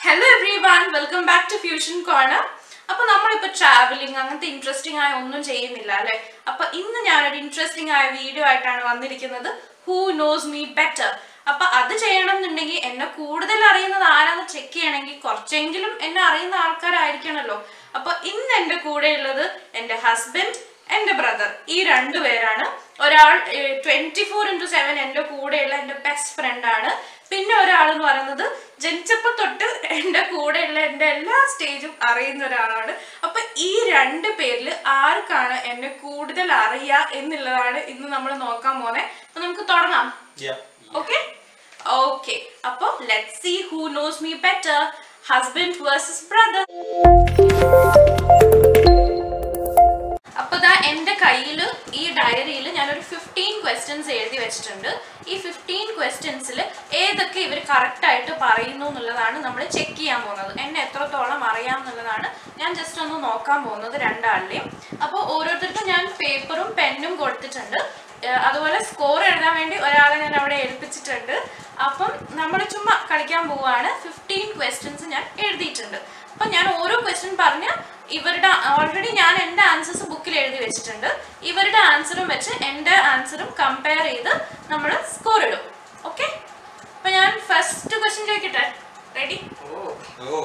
Hello everyone welcome back to fusion corner അപ്പൊ നമ്മളിപ്പോ travelling അങ്ങനത്തെ ഇൻട്രസ്റ്റിംഗ് ആയ ഒന്നും ചെയ്യുന്നില്ല അല്ലെ അപ്പൊ ഇന്ന് ഞാനൊരു ഇൻട്രസ്റ്റിംഗ് ആയ വീഡിയോ ആയിട്ടാണ് വന്നിരിക്കുന്നത് ഹൂ നോസ് മീ ബെറ്റർ അപ്പൊ അത് ചെയ്യണം എന്നുണ്ടെങ്കിൽ എന്നെ കൂടുതൽ അറിയുന്നത് ആരാന്ന് ചെക്ക് ചെയ്യണമെങ്കിൽ കുറച്ചെങ്കിലും എന്നെ അറിയുന്ന ആൾക്കാരായിരിക്കണല്ലോ അപ്പൊ ഇന്ന് എന്റെ കൂടെ ഉള്ളത് എന്റെ ഹസ്ബൻഡ് എന്റെ ബ്രദർ ഈ രണ്ടു പേരാണ് ഒരാൾ ട്വന്റി ഫോർ ഇൻറ്റു സെവൻ എന്റെ കൂടെയുള്ള എന്റെ ബെസ്റ്റ് ഫ്രണ്ട് ആണ് പിന്നെ ഒരാൾ എന്ന് പറയുന്നത് ജനിച്ചപ്പോ തൊട്ട് എന്റെ കൂടെയുള്ള എന്റെ എല്ലാ സ്റ്റേജും അറിയുന്ന ഒരാളാണ് അപ്പൊ ഈ രണ്ട് പേരിൽ ആർക്കാണ് എന്നെ കൂടുതൽ അറിയുക എന്നുള്ളതാണ് ഇന്ന് നമ്മൾ നോക്കാൻ പോന്നെ അപ്പൊ നമുക്ക് തുടങ്ങാം Yeah. ഓക്കെ ഓക്കെ അപ്പൊ let see who knows me better husband versus brother അപ്പൊ ദാ എന്റെ കയ്യിൽ ഈ ഡയറിയിൽ ഞാനൊരു ഫിഫ്റ്റീൻ ക്വസ്റ്റ്യൻസ് എഴുതി വെച്ചിട്ടുണ്ട് ഈ ഫിഫ്റ്റീൻ ക്വസ്റ്റ്യൻസിൽ ഏതൊക്കെ ഇവർ കറക്റ്റ് ആയിട്ട് പറയുന്നു എന്നുള്ളതാണ് നമ്മൾ ചെക്ക് ചെയ്യാൻ പോകുന്നത് എന്നെ എത്രത്തോളം അറിയാം എന്നുള്ളതാണ് ഞാൻ ജസ്റ്റ് ഒന്ന് നോക്കാൻ പോകുന്നത് രണ്ടാളിലെയും അപ്പോൾ ഓരോരുത്തർക്കും ഞാൻ പേപ്പറും പെന്നും കൊടുത്തിട്ടുണ്ട് ഏഹ് അതുപോലെ സ്കോർ എഴുതാൻ വേണ്ടി ഒരാളെ ഞാൻ അവിടെ ഏൽപ്പിച്ചിട്ടുണ്ട് അപ്പം നമ്മൾ ചുമ്മാ കളിക്കാൻ പോവാണ് ഫിഫ്റ്റീൻ ക്വസ്റ്റ്യൻസ് ഞാൻ എഴുതിയിട്ടുണ്ട് അപ്പം ഞാൻ ഓരോ ക്വസ്റ്റ്യൻ പറഞ്ഞ് ഇവരുടെ ഓൾറെഡി ഞാൻ എൻ്റെ ആൻസേഴ്സ് ബുക്കിൽ എഴുതി വെച്ചിട്ടുണ്ട് ഇവരുടെ ആൻസറും വെച്ച് എൻ്റെ ആൻസറും കമ്പയർ ചെയ്ത് നമ്മൾ സ്കോർ ഇടും ഓക്കെ അപ്പം ഞാൻ ഫസ്റ്റ് ക്വസ്റ്റ്യൻ ചോദിക്കട്ടെ റെഡി Oh.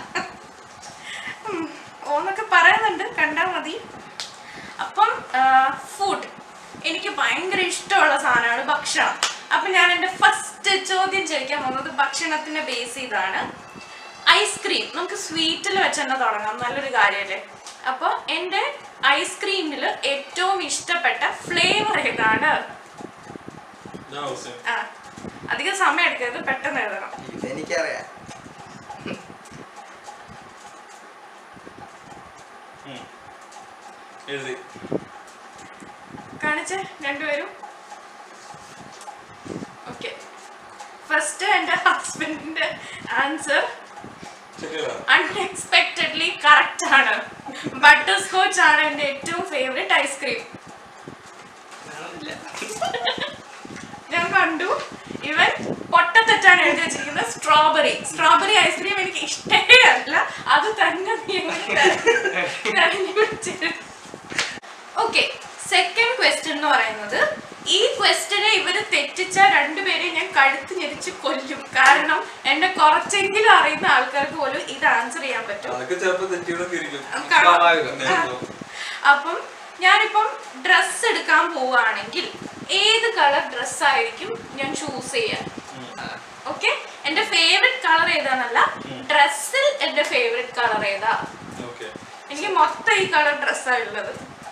ഓന്നൊക്കെ പറയുന്നുണ്ട് കണ്ടാൽ മതി അപ്പം ഫുഡ് എനിക്ക് ഭയങ്കര ഇഷ്ടമുള്ള സാധനമാണ് ഭക്ഷണം അപ്പം ഞാൻ എൻ്റെ ഫസ്റ്റ് ചോദ്യം ചോദിക്കാൻ പോകുന്നത് ഭക്ഷണത്തിനെ ബേസ് ചെയ്താണ് ഐസ്ക്രീം നമുക്ക് സ്വീറ്റിൽ വെച്ച് തന്നെ തുടങ്ങാം നല്ലൊരു കാര്യമല്ലേ അപ്പോൾ എൻ്റെ ഐസ്ക്രീമിൽ ഏറ്റവും ഇഷ്ടപ്പെട്ട ഫ്ലേവർ ഏതാണ് No, same. ആ അധികം സമയം എടുക്കരുത് പെട്ടെന്ന് എഴുതണം ഇതെനിക്കറിയാം Hmm. എഴുതി കാണിച്ചേ രണ്ടുപേരും ഓക്കെ ഫസ്റ്റ് എൻ്റെ ഹസ്ബൻഡിന്റെ ആൻസർ ശരിയല്ല അൺഎക്സ്പെക്ടഡ്ലി കറക്റ്റ് ആണ് ബട്ടർ സ്കോച്ച് ആണ് എൻ്റെ ഏറ്റവും ഫേവറേറ്റ് ഐസ്ക്രീം ഞാൻ കണ്ടു ഇവൻ പൊട്ടത്തെറ്റാണ് എഴുതി വെച്ചിരിക്കുന്നത് സ്ട്രോബെറി സ്ട്രോബെറി ഐസ്ക്രീം എനിക്ക് ഇഷ്ടമേ അല്ല അത് തന്നെ ഓക്കെ സെക്കൻഡ് ക്വസ്റ്റ്യൻ എന്ന് പറയുന്നത് ഈ ക്വസ്റ്റ്യനെ ഇവര് തെറ്റിച്ച രണ്ടുപേരെയും ഞാൻ കഴുത്ത് ഞെരിച്ച് കൊല്ലും കാരണം എന്നെ കുറച്ചെങ്കിലും അറിയുന്ന ആൾക്കാർക്ക് പോലും ഇത് ആൻസർ ചെയ്യാൻ പറ്റും അതൊക്കെ ചിലപ്പോ തെറ്റിയുടെ തിരിക്കും കാണാം. അപ്പം ഞാനിപ്പം ഡ്രസ്സ് എടുക്കാൻ പോവുകയാണെങ്കിൽ ഏത് കളർ ഡ്രസ്സായിരിക്കും ഞാൻ ചൂസ് ചെയ്യാൻ ഓക്കെ എന്റെ ഫേവറേറ്റ് കളർ ഏതാന്നല്ല ഡ്രസ്സിൽ എന്റെ ഫേവറേറ്റ് കളർ ഏതാ ഓക്കെ എനിക്ക് മൊത്തം ഈ കളർ ഡ്രസ്സാണ് ഉള്ളത്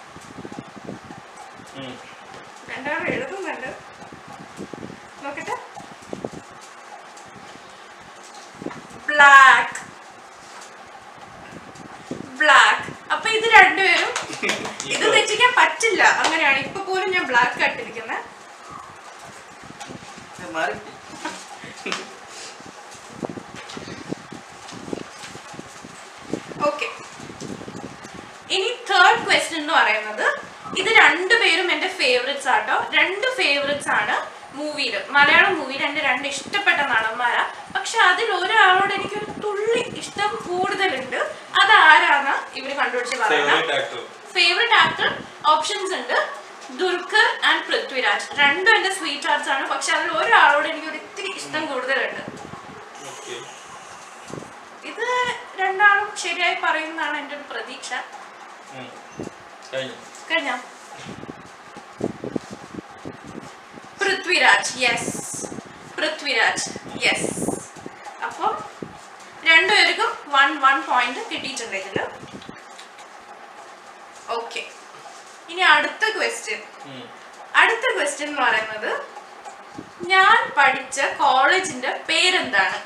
രണ്ടാളും എഴുതുന്നുണ്ട് നോക്കട്ടെ ബ്ലാക്ക് ബ്ലാക്ക് അപ്പൊ ഇത് രണ്ടുപേരും ഇത് തെറ്റിക്കാൻ പറ്റില്ല അങ്ങനെയാണ് ഇപ്പൊ പോലും ഞാൻ ബ്ലാക്ക് കട്ടിരിക്കുന്നത് മാറി ഓക്കെ ഇനി തേർഡ് ക്വസ്റ്റ്യൻ എന്ന് പറയുന്നത് ഇത് രണ്ടുപേരും എന്റെ ഫേവറേറ്റ്സ് ആട്ടോ രണ്ട് ഫേവറേറ്റ്സ് ആണ് മൂവിയിൽ മലയാളം മൂവിയിൽ എന്റെ രണ്ട് ഇഷ്ടപ്പെട്ട നടന്മാരാ പക്ഷെ അതിൽ ഒരാളോട് എനിക്കൊരു തുള്ളി ഇഷ്ടം കൂടുതലുണ്ട് അത് ആരാന്ന് ഇവര് കണ്ടുപിടിച്ച് പറയണം favourite actor favourite actor options ഉണ്ട് ദുൽഖർ ആൻഡ് പൃഥ്വിരാജ് രണ്ടും എന്റെ സ്വീറ്റ് ഹാർട്സ് ആണ് പക്ഷെ അതിൽ ഒരാളോട് എനിക്ക് ഒരു ഇത്തിരി ഇഷ്ടം കൂടുതലുണ്ട് ഓക്കെ ഇത് രണ്ടാളും ശരിയായി പറയുന്നതാണ് എൻ്റെ ഒരു പ്രതീക്ഷ കഴിഞ്ഞു കഴിഞ്ഞ പൃഥ്വിരാജ് യെസ് പൃഥ്വിരാജ് യെസ് അപ്പം രണ്ടുപേർക്കും വൺ വൺ പോയിന്റ് കിട്ടിയിട്ടുണ്ട് ഇതിൽ ഓക്കെ ഇനി അടുത്ത ക്വസ്റ്റ്യൻ അടുത്ത ക്വസ്റ്റ്യൻ എന്ന് പറയുന്നത് ഞാൻ പഠിച്ച കോളേജിന്റെ പേരെന്താണ്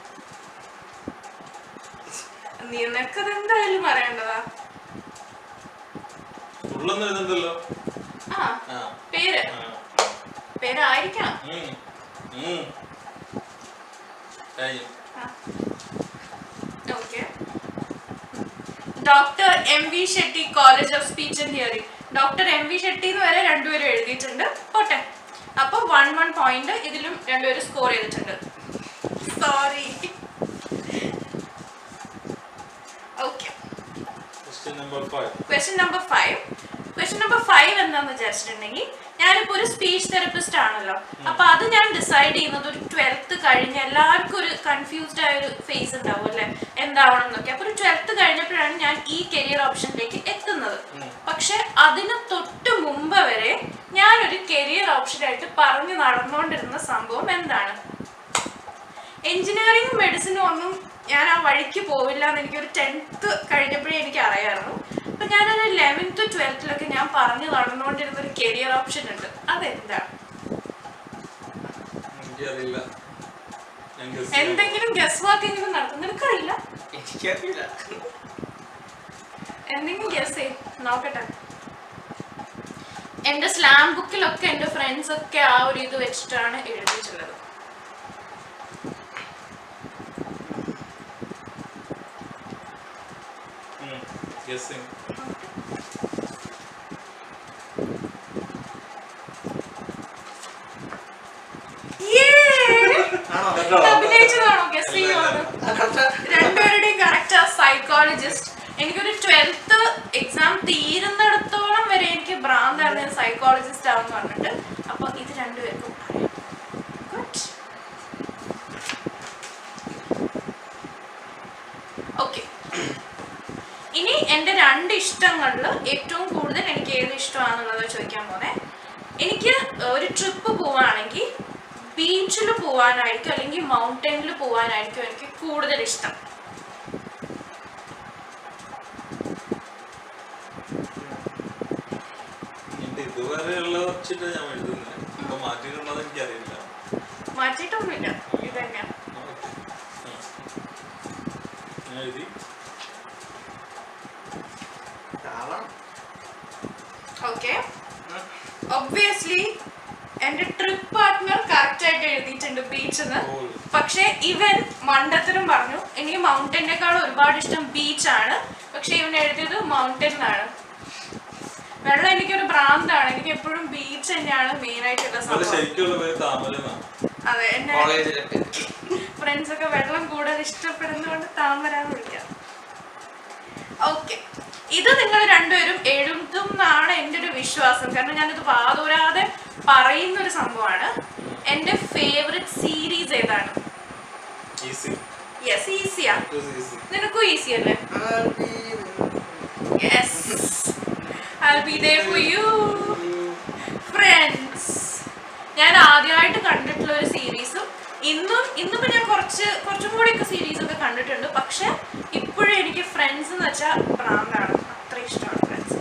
നിനക്കത് എന്തായാലും പറയേണ്ടതാ ഉള്ളൊന്നും എഴുതണ്ടല്ലോ ആ ആ പേര് ആ. പേരായിരിക്കണം ഉം. ഉം. കഴിഞ്ഞു okay doctor M V Shetty college of speech and hearing doctor M V Shetty എന്ന് വരെ രണ്ടുപേരും എഴുതിയിട്ടുണ്ട് പോട്ടെ അപ്പൊ വൺ വൺ പോയിന്റ് ഇതിലും രണ്ടുപേരും സ്കോർ ചെയ്തിട്ടുണ്ട് sorry number five question number five question number five എന്താന്ന് വിചാരിച്ചിട്ടുണ്ടെങ്കിൽ ഞാനിപ്പോ ഒരു സ്പീച്ച് തെറപ്പിസ്റ്റ് ആണല്ലോ അപ്പൊ അത് ഞാൻ ഡിസൈഡ് ചെയ്യുന്നത് ഒരു ട്വൽത്ത് കഴിഞ്ഞ് എല്ലാവർക്കും ഒരു കൺഫ്യൂസ്ഡ് ആയ ഒരു ഫേസ് ഉണ്ടാവും അല്ലെ എന്താവണം എന്നൊക്കെ അപ്പൊ ഒരു ട്വൽത്ത് കഴിഞ്ഞപ്പോഴാണ് ഞാൻ ഈ കരിയർ ഓപ്ഷനിലേക്ക് എത്തുന്നത് പക്ഷെ അതിന് തൊട്ട് മുമ്പ് വരെ ഞാനൊരു കരിയർ ഓപ്ഷനായിട്ട് പറഞ്ഞു നടന്നുകൊണ്ടിരുന്ന സംഭവം എന്താണ് എഞ്ചിനീയറിംഗ് മെഡിസിനും ഒന്നും ഞാൻ ആ വഴിക്ക് പോവില്ല എന്ന് എനിക്കൊരു ടെൻത്ത് കഴിഞ്ഞപ്പോഴേ എനിക്ക് അറിയാമായിരുന്നു അപ്പൊ ഞാനൊരു ലെവൻത്ത് ട്വൽത്തിലൊക്കെ ഞാൻ പറഞ്ഞു നടന്നുകൊണ്ടിരുന്ന ഒരു കരിയർ ഓപ്ഷൻ ഉണ്ട് അതെന്താണ് എനിക്കറിയില്ല ഞാൻ guess ചെയ്യാം. എന്തെങ്കിലും ഗസ് വാക്കെങ്കിലും നടത്തും നിനക്കറിയില്ല എനിക്കറിയില്ല എന്തെങ്കിലും ഗസ് ചെയ് നോക്കട്ടെ എന്റെ സ്ലാം ബുക്കിലൊക്കെ എന്റെ ഫ്രണ്ട്സ് ഒക്കെ ആ ഒരു ഇത് വെച്ചിട്ടാണ് എഴുതിയിട്ടുള്ളത് ഉം, guessing. Yay! ആണോ കേട്ടോ? അഭിനയിച്ചതാണോ ഗസ് ചെയ്യുന്നത് അതെന്താ? രണ്ടുപേരുടെയും കറക്റ്റ് സൈക്കോളജിസ്റ്റ് എനിക്കൊരു ട്വൽത്ത് എക്സാം തീരുന്നിടത്തോളം വരെ എനിക്ക് ഭ്രാന്താണ് ഞാൻ സൈക്കോളജിസ്റ്റ് ആവെന്ന് പറഞ്ഞിട്ട് അപ്പൊ ഇത് രണ്ടുപേർക്കും ഗുഡ് ഓക്കെ ഇനി എൻ്റെ രണ്ട് ഇഷ്ടങ്ങളിൽ ഏറ്റവും കൂടുതൽ എനിക്ക് ഏത് ഇഷ്ടമാണെന്നുള്ളത് ചോദിക്കാൻ പോണേ എനിക്ക് ഒരു ട്രിപ്പ് പോവാണെങ്കിൽ ബീച്ചിൽ പോവാനായിരിക്കും അല്ലെങ്കിൽ മൗണ്ടനിൽ പോവാനായിരിക്കും എനിക്ക് കൂടുതൽ ഇഷ്ടം എന്റെ ഇതുവരെയുള്ള വെച്ചിട്ട് ഞാൻ എഴുതുന്നത് ഇപ്പൊ മാറ്റിയിട്ടുള്ളത് എനിക്കറിയില്ല മാറ്റിയിട്ടൊന്നുമില്ല ഇത് തന്നെയാണ് ഓക്കേ. ഉം. ഞാൻ എഴുതി ആവണം. ഓക്കെ ഉം. ഒബ്വിയസ്ലി എന്റെ ട്രിപ്പ് പാർട്ട്ണർ കറക്റ്റ് ആയിട്ട് എഴുതിയിട്ടുണ്ട് ബീച്ചിന്ന് ഓ. പക്ഷെ ഇവൻ മണ്ടത്തിനും പറഞ്ഞു എനിക്ക് മൗണ്ടനേക്കാൾ ഒരുപാട് ഇഷ്ടം ബീച്ചാണ് പക്ഷെ ഇവൻ എഴുതിയത് മൗണ്ടനാണ് വെള്ളം എനിക്കൊരു ഭ്രാന്താണ് എനിക്ക് എപ്പോഴും ബീച്ച് തന്നെയാണ് മെയിൻ ആയിട്ടുള്ള അവരുടെ സംഭവം ശരിക്കുള്ള പേര് താമര എന്നാണ് അതെ എന്നെ കോളേജിലൊക്കെ ഫ്രണ്ട്സ് ഒക്കെ വെള്ളം കൂടുതൽ ഇഷ്ടപ്പെടുന്നതുകൊണ്ട് താമരാന്ന് വിളിക്കാം ഓക്കെ ഇത് നിങ്ങൾ രണ്ടുപേരും എഴുതും എന്നാണ് എൻ്റെ ഒരു വിശ്വാസം കാരണം ഞാനിത് വാതോരാതെ പറയുന്ന ഒരു സംഭവമാണ് എൻ്റെ ഫേവററ്റ് സീരീസ് ഏതാണ് ഈസി യെസ് ഈസിയാ ഈസി നിനക്കും ഈസി അല്ലേ yes I'll be there for you Friends ഞാൻ ആദ്യമായിട്ട് കണ്ടിട്ടുള്ള ഒരു സീരീസും ഇന്നും ഇന്നിപ്പോ ഞാൻ കുറച്ച് കുറച്ചും കൂടിയൊക്കെ സീരീസ് ഒക്കെ കണ്ടിട്ടുണ്ട് പക്ഷെ ഇപ്പോഴും എനിക്ക് ഫ്രണ്ട്സ് എന്ന് വെച്ചാൽ ഭ്രാന്താണ് അത്ര ഇഷ്ടമാണ് ഫ്രണ്ട്സ്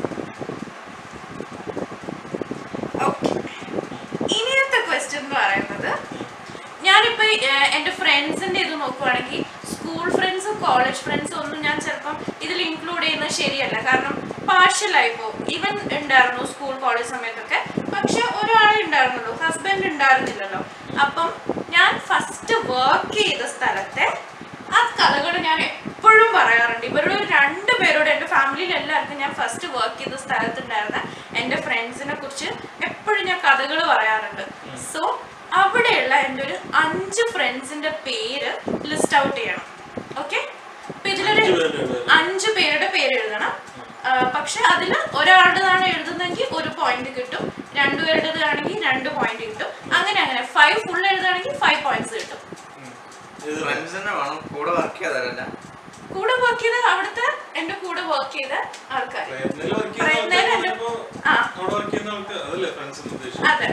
ഓക്കെ ഇനിയത്തെ ക്വസ്റ്റ്യൻ എന്ന് പറയുന്നത് ഞാനിപ്പോ ഏഹ്, എൻ്റെ ഫ്രണ്ട്സിന്റെ ഇത് നോക്കുവാണെങ്കിൽ സ്കൂൾ ഫ്രണ്ട്സും കോളേജ് ഫ്രണ്ട്സും ഒന്നും ഞാൻ ചിലപ്പം ഇതിൽ ഇൻക്ലൂഡ് ചെയ്യുന്നത് ശരിയല്ല കാരണം പാർഷ്യലായി പോകും ഇവൻ ഉണ്ടായിരുന്നു സ്കൂൾ കോളേജ് സമയത്തൊക്കെ പക്ഷെ ഒരാളെ ഉണ്ടായിരുന്നുള്ളൂ ഹസ്ബൻഡ് ഉണ്ടായിരുന്നില്ലല്ലോ അപ്പം ഞാൻ ഫസ്റ്റ് വർക്ക് ചെയ്ത സ്ഥലത്തെ ആ കഥകൾ ഞാൻ എപ്പോഴും പറയാറുണ്ട് ഇവരുടെ ഒരു രണ്ട് പേരോട് എൻ്റെ ഫാമിലിയിൽ എല്ലാവർക്കും ഞാൻ ഫസ്റ്റ് വർക്ക് ചെയ്ത സ്ഥലത്തുണ്ടായിരുന്ന എൻ്റെ ഫ്രണ്ട്സിനെ കുറിച്ച് എപ്പോഴും ഞാൻ കഥകൾ പറയാറുണ്ട് സോ അവിടെയുള്ള എൻ്റെ ഒരു അഞ്ച് ഫ്രണ്ട്സിന്റെ പേര് ലിസ്റ്റ് ഔട്ട് ചെയ്യണം ഓക്കെ അപ്പൊ ഇതിലൊരു അഞ്ച് പേരുടെ പേര്. അഞ്ച് പേരുടെ പേര് എഴുതണം ആ, പക്ഷെ അതിൽ ഒരാളുടേതാണ് എഴുതുന്നതെങ്കിൽ ഒരു പോയിന്റ് കിട്ടും രണ്ടുപേരുടേത് ആണെങ്കിൽ രണ്ട് പോയിന്റ് കിട്ടും അങ്ങനെ അങ്ങനെ ഫൈവ് ഫുൾ എഴുതുകയാണെങ്കിൽ ഫൈവ് പോയിന്റ്സ് കിട്ടും ഉം. ഇത് ഫ്രണ്ട്സ് തന്നെ വേണം കൂടെ വർക്ക് ചെയ്തതല്ല കൂടെ വർക്ക് ചെയ്ത അവിടുത്തെ എന്റെ കൂടെ വർക്ക് ചെയ്ത ആൾക്കാർ പ്രയത്നത്തിൽ work ചെയ്യുന്ന പ്രയത്നത്തിൽ ആൾക്കാര് എന്റെ- ഇപ്പോ ആ അവിടെ വർക്ക് ചെയ്യുന്ന ആൾക്ക് അതല്ലേ ഫ്രണ്ട്സ് എന്ന് ഉദ്ദേശിച്ചത് അതെ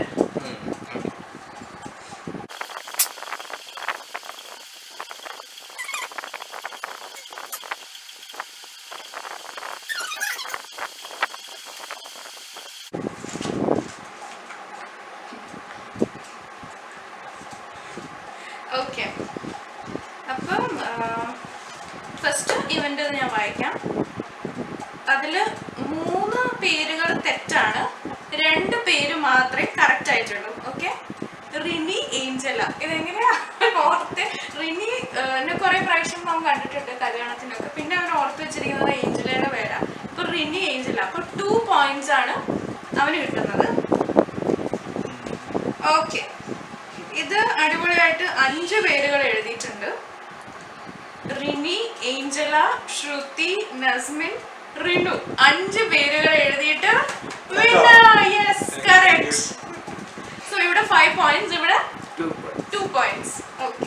ഓക്കെ അപ്പം ഫസ്റ്റ് ഇവൻ്റെ ഞാൻ വായിക്കാം അതിൽ മൂന്ന് പേരുകൾ തെറ്റാണ് രണ്ട് പേര് മാത്രമേ കറക്റ്റ് ആയിട്ടുള്ളൂ ഓക്കെ റിനി ഏഞ്ചല ഇതെങ്ങനെയാ ഓർത്ത് റിനി ആ, എന്നെ കുറെ പ്രാവശ്യം അവൻ കണ്ടിട്ടുണ്ട് കല്യാണത്തിനൊക്കെ പിന്നെ അവൻ ഓർത്ത് വെച്ചിരിക്കുന്നത് ഏഞ്ചലയുടെ പേരാ അപ്പൊ റിനി ഏഞ്ചല അപ്പൊ ടു പോയിന്റ്സ് ആണ് അവന് കിട്ടുന്നത് ഓക്കെ ഇത് അടിപൊളിയായിട്ട് അഞ്ച് പേരുകൾ എഴുതിയിട്ടുണ്ട് റിനി ഏഞ്ചല ശ്രുതി നസ്മിൻ റിനു അഞ്ച് പേരുകൾ എഴുതിയിട്ട് യെസ് കറക്റ്റ് സോ ഇവിടെ ഫൈവ് പോയിന്റ്സ് ഇവിടെ two two points okay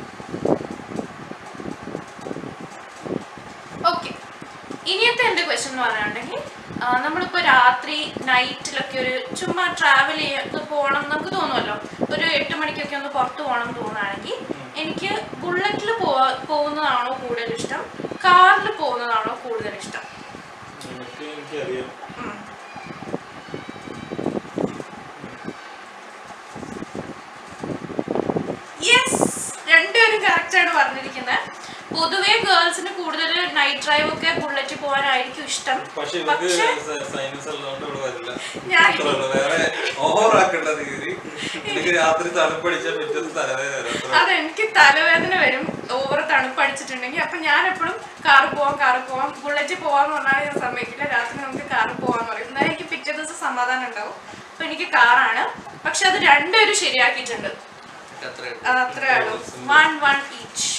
okay ഇനിയത്തെ എൻ്റെ ക്വസ്റ്റ്യൻ എന്ന് പറയുകയാണെങ്കിൽ നമ്മളിപ്പോൾ രാത്രി നൈറ്റിലൊക്കെ ഒരു ചുമ്മാ ട്രാവൽ ചെയ്ത് പോകണം എന്ന് നമുക്ക് തോന്നുമല്ലോ ഒരു എട്ട് മണിക്കൊക്കെ ഒന്ന് പുറത്ത് പോകണം എന്ന് തോന്നുകയാണെങ്കിൽ എനിക്ക് ബുള്ളറ്റിൽ പോവാ പോകുന്നതാണോ കൂടുതൽ ഇഷ്ടം കാറിൽ പോകുന്നതാണോ കൂടുതൽ ഇഷ്ടം എനിക്ക് എനിക്കറിയാം യെസ് രണ്ടുപേരും കറക്റ്റ് ആണ് പറഞ്ഞിരിക്കുന്നത് പൊതുവേ ഗേൾസിന് കൂടുതൽ നൈറ്റ് ഡ്രൈവ് ഒക്കെ ബുള്ളറ്റിൽ പോകാനായിരിക്കും ഇഷ്ടം പക്ഷെ ഇവർക്ക് പക്ഷെ സൈനസ് ഉള്ളതുകൊണ്ട് ഇവിടെ വരില്ല ഞാൻ- അത്രേ ഉള്ളൂ. വേറെ ഓവർ ആക്കേണ്ടത് കയറി എനിക്ക് രാത്രി തണുപ്പടിച്ചാൽ പിറ്റേന്ന് തലവേദന വരും അത്രേ ഉള്ളൂ. അതെ എനിക്ക് തലവേദന വരും ഓവർ തണുപ്പ് അടിച്ചിട്ടുണ്ടെങ്കിൽ അപ്പൊ ഞാൻ എപ്പോഴും കാറിൽ പോവാം കാറിൽ പോവാം ബുള്ളറ്റിൽ പോവാന്ന് പറഞ്ഞാൽ ഞാൻ സമ്മതിക്കില്ല രാത്രി നമുക്ക് കാറിൽ പോവാന്ന് പറയും എന്നാൽ എനിക്ക് പിറ്റേ ദിവസം സമാധാനം ഉണ്ടാവും അപ്പൊ എനിക്ക് കാറാണ് പക്ഷെ അത് രണ്ടുപേരും ശരിയാക്കിയിട്ടുണ്ട് അത്രേ അത് അത്രേ ഉള്ളൂ one one each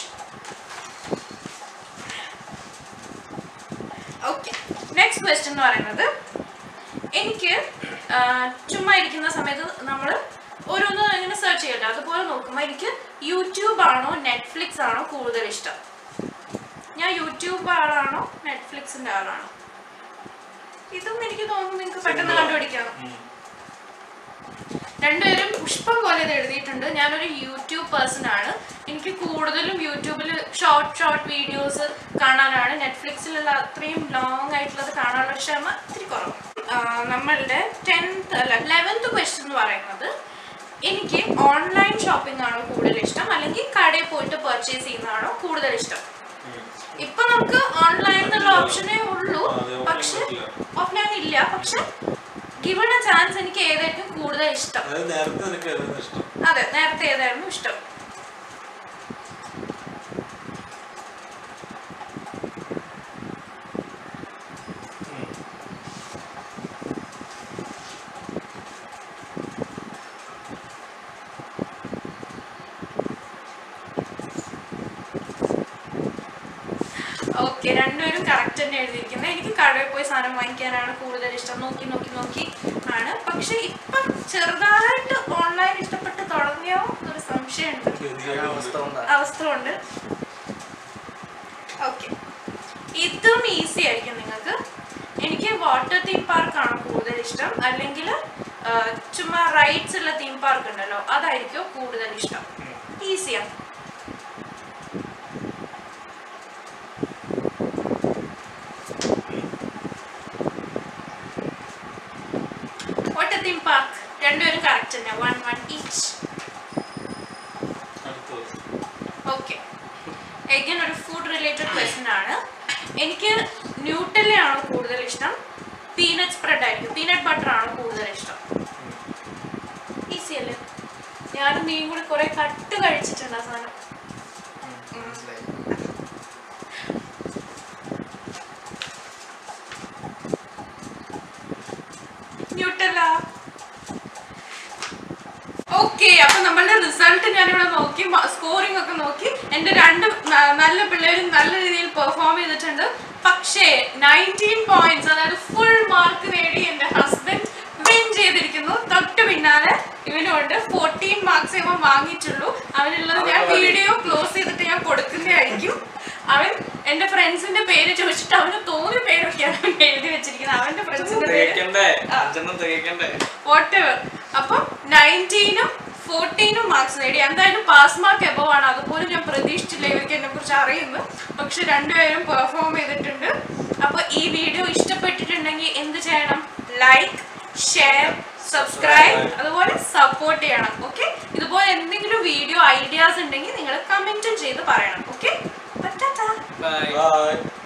okay next question എന്ന് പറയുന്നത് എനിക്ക് ആ, ചുമ്മാ ഇരിക്കുന്ന സമയത്ത് നമ്മൾ ഓരോന്ന് ഇങ്ങനെ സെർച്ച് ചെയ്യല്ലോ അതുപോലെ നോക്കുമ്പോൾ എനിക്ക് യൂട്യൂബ് ആണോ നെറ്റ്ഫ്ലിക്സ് ആണോ കൂടുതൽ ഇഷ്ടം ഞാൻ യൂട്യൂബ് ആളാണോ നെറ്റ്ഫ്ലിക്സിന്റെ ആളാണോ ഇതും എനിക്ക് തോന്നുന്നു നിങ്ങൾക്ക് പെട്ടെന്ന് കണ്ടുപിടിക്കാം ഉം. രണ്ടുപേരും പുഷ്പം പോലെ ഇത് എഴുതിയിട്ടുണ്ട് ഞാനൊരു യൂട്യൂബ് പേഴ്സൺ ആണ് എനിക്ക് കൂടുതലും യൂട്യൂബിൽ ഷോർട്ട് ഷോർട്ട് വീഡിയോസ് കാണാനാണ് നെറ്റ്ഫ്ലിക്സിലുള്ള അത്രയും ലോങ് ആയിട്ടുള്ളത് കാണാനുള്ള ക്ഷമ ഇത്തിരി കുറവ് നമ്മളുടെ ടെൻത്ത് അല്ല ലെവൻത്ത് ക്വസ്റ്റ്യൻ എന്ന് പറയുന്നത് എനിക്ക് ഓൺലൈൻ ഷോപ്പിംഗ് ആണോ കൂടുതൽ ഇഷ്ടം അല്ലെങ്കിൽ കടയിൽ പോയിട്ട് പർച്ചേസ് ചെയ്യുന്നതാണോ കൂടുതൽ ഇഷ്ടം ഉം. ഇപ്പൊ നമുക്ക് ഓൺലൈൻ എന്നുള്ള ഓപ്ഷനേ ഉള്ളൂ ആ, അതെ, offline പക്ഷെ പറ്റില്ല. ഓഫ്ലൈൻ ഇല്ല പക്ഷെ ഗിവൺ എ ചാൻസ് എനിക്ക് ഏതായിരിക്കും കൂടുതൽ ഇഷ്ടം അതായത് നേരത്തെ എനിക്ക് ഏതായിരുന്നു ഇഷ്ടം അതെ നേരത്തെ ഏതായിരുന്നു ഇഷ്ടം ഓക്കെ രണ്ടുപേരും കറക്റ്റ് തന്നെ എഴുതിയിരിക്കുന്നത് എനിക്ക് കടയിൽ പോയി സാധനം വാങ്ങിക്കാനാണ് കൂടുതൽ ഇഷ്ടം നോക്കി നോക്കി നോക്കി ആണ് പക്ഷെ ഇപ്പം ചെറുതായിട്ട് ഓൺലൈൻ ഇഷ്ടപ്പെട്ട് തുടങ്ങിയോ എന്നൊരു സംശയമുണ്ട് അവസ്ഥ കൊണ്ടാ അവസ്ഥ കൊണ്ട് ഓക്കെ ഇതും ഈസി ആയിരിക്കും നിങ്ങൾക്ക് എനിക്ക് വാട്ടർ തീം പാർക്ക് ആണ് കൂടുതൽ ഇഷ്ടം അല്ലെങ്കിൽ ചുമ്മാ റൈഡ്സ് ഉള്ള തീം പാർക്ക് ഉണ്ടല്ലോ അതായിരിക്കും കൂടുതൽ ഇഷ്ടം ഈസിയാണ് വാട്ടർ തീം പാർക്ക് രണ്ടുപേരും കറക്റ്റ് തന്നെ വൺ വൺ ഈച്ച് അടുത്ത ദിവസം ഓക്കെ എഗൻ ഒരു ഫുഡ് റിലേറ്റഡ് ക്വസ്റ്റ്യൻ ആണ് എനിക്ക് ന്യൂട്ടല്ലയാണോ കൂടുതൽ ഇഷ്ടം പീനട്ട് സ്പ്രെഡ് ആയിരിക്കും പീനട്ട് ബട്ടർ ആണോ കൂടുതൽ ഇഷ്ടം ഈസി അല്ലേ ഞാനും നീയും കൂടി കുറെ കട്ട് കഴിച്ചിട്ടുണ്ട് ആ സാധനം മനസ്സിലായി ന്യൂട്ടല്ല ഓക്കെ അപ്പൊ നമ്മളുടെ റിസൾട്ട് ഞാനിവിടെ നോക്കി സ്കോറിംഗ് ഒക്കെ നോക്കി എന്റെ രണ്ട് ന- നല്ല പിള്ളേരും നല്ല രീതിയിൽ പെർഫോം ചെയ്തിട്ടുണ്ട് പക്ഷേ നയൻറ്റീൻ പോയിന്റ്സ് അതായത് ഫുൾ മാർക്ക് നേടി എന്റെ ഹസ്ബൻഡ് വിൻ ചെയ്തിരിക്കുന്നു തൊട്ട് പിന്നാലെ ഇവനുണ്ട് ഫോർട്ടീൻ മാർക്സ് ഇവൻ വാങ്ങിയിട്ടുള്ളൂ അവനുള്ളത് ഞാൻ വീഡിയോ ക്ലോസ് ചെയ്തിട്ട് ഞാൻ കൊടുക്കുന്നതായിരിക്കും അവൻ എന്റെ ഫ്രണ്ട്സിന്റെ പേര് ചോദിച്ചിട്ട് അവന് തോന്നിയ പേരൊക്കെയാണ് അവൻ എഴുതി വെച്ചിരിക്കുന്നത് അവന്റെ ഫ്രണ്ട്സിന്റെ പേര് തികക്കണ്ടേ അഞ്ചെണ്ണം തികക്കണ്ടേ വാട്ടെവർ അപ്പം നയൻറ്റീനും ഫോർട്ടീനും മാർക്സ് നേടി എന്തായാലും പാസ് മാർക്ക് എബവ് ആണ് അതുപോലും ഞാൻ പ്രതീക്ഷിച്ചില്ല ഇവർക്ക് എന്നെ കുറിച്ച് അറിയുന്നു പക്ഷെ രണ്ടുപേരും പെർഫോം ചെയ്തിട്ടുണ്ട് അപ്പോൾ ഈ വീഡിയോ ഇഷ്ടപ്പെട്ടിട്ടുണ്ടെങ്കിൽ എന്ത് ചെയ്യണം ലൈക്ക് ഷെയർ സബ്സ്ക്രൈബ് അതുപോലെ സപ്പോർട്ട് ചെയ്യണം ഓക്കെ ഇതുപോലെ എന്തെങ്കിലും വീഡിയോ ഐഡിയാസ് ഉണ്ടെങ്കിൽ നിങ്ങൾ കമൻറ്റും ചെയ്ത് പറയണം ഓക്കെ ബൈ ബൈ